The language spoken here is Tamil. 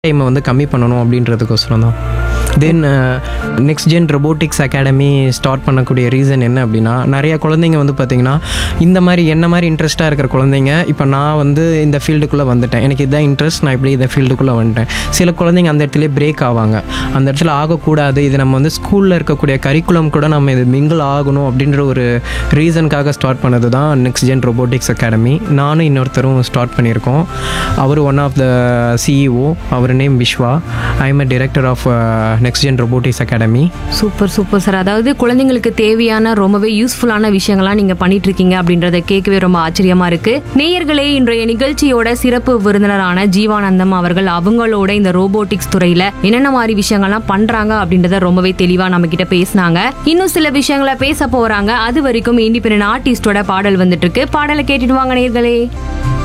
டைமை வந்து கம்மி பண்ணணும் அப்படின்றதுக்கோசரம் தான் then next gen robotics academy start பண்ணக்கூடிய ரீசன் என்ன அப்படின்னா நிறைய குழந்தைங்க வந்து பார்த்திங்கன்னா இந்த மாதிரி என்ன மாதிரி இன்ட்ரெஸ்ட்டாக இருக்கிற குழந்தைங்க இப்போ நான் வந்து இந்த ஃபீல்டுக்குள்ளே வந்துட்டேன் எனக்கு இதுதான் இன்ட்ரெஸ்ட் நான் இப்படி இந்த ஃபீல்டுக்குள்ளே வந்துட்டேன் சில குழந்தைங்க அந்த இடத்துல பிரேக் ஆவாங்க அந்த இடத்துல ஆகக்கூடாது இது நம்ம வந்து ஸ்கூலில் இருக்கக்கூடிய கரிக்குலம் கூட நம்ம இது மிங்கிள் ஆகணும் அப்படின்ற ஒரு ரீசனுக்காக ஸ்டார்ட் பண்ணது தான் நெக்ஸ்ட் ஜென் ரொபோட்டிக்ஸ் அகாடமி நானும் இன்னொருத்தரும் ஸ்டார்ட் பண்ணியிருக்கோம் அவர் ஒன் ஆஃப் த சிஇஓ அவர் name Vishwa I am a director of next gen robotics academy super super sir அதாவது குழந்தைங்களுக்கு தேவையான ரொம்பவே யூஸ்ஃபுல்லான விஷயங்கள்லாம் நீங்க பண்ணிட்டு இருக்கீங்க அப்படின்றத கேட்கவே ரொம்ப ஆச்சரியமா இருக்கு நேயர்களே இன்றைய நிகழ்ச்சியோட சிறப்பு விருந்தினரான ஜீவானந்தம் அவர்கள் அவங்களோட இந்த ரோபோட்டிக்ஸ் துறையில என்னென்ன மாதிரி விஷயங்கள்லாம் பண்றாங்க அப்படின்றத ரொம்பவே தெளிவா நம்ம கிட்ட பேசினாங்க இன்னும் சில விஷயங்களை பேச போறாங்க அது வரைக்கும் இண்டிபெண்டன்ட் ஆர்டிஸ்டோட பாடல் வந்துட்டு இருக்கு பாடலை கேட்டுட்டு வாங்க நேயர்களே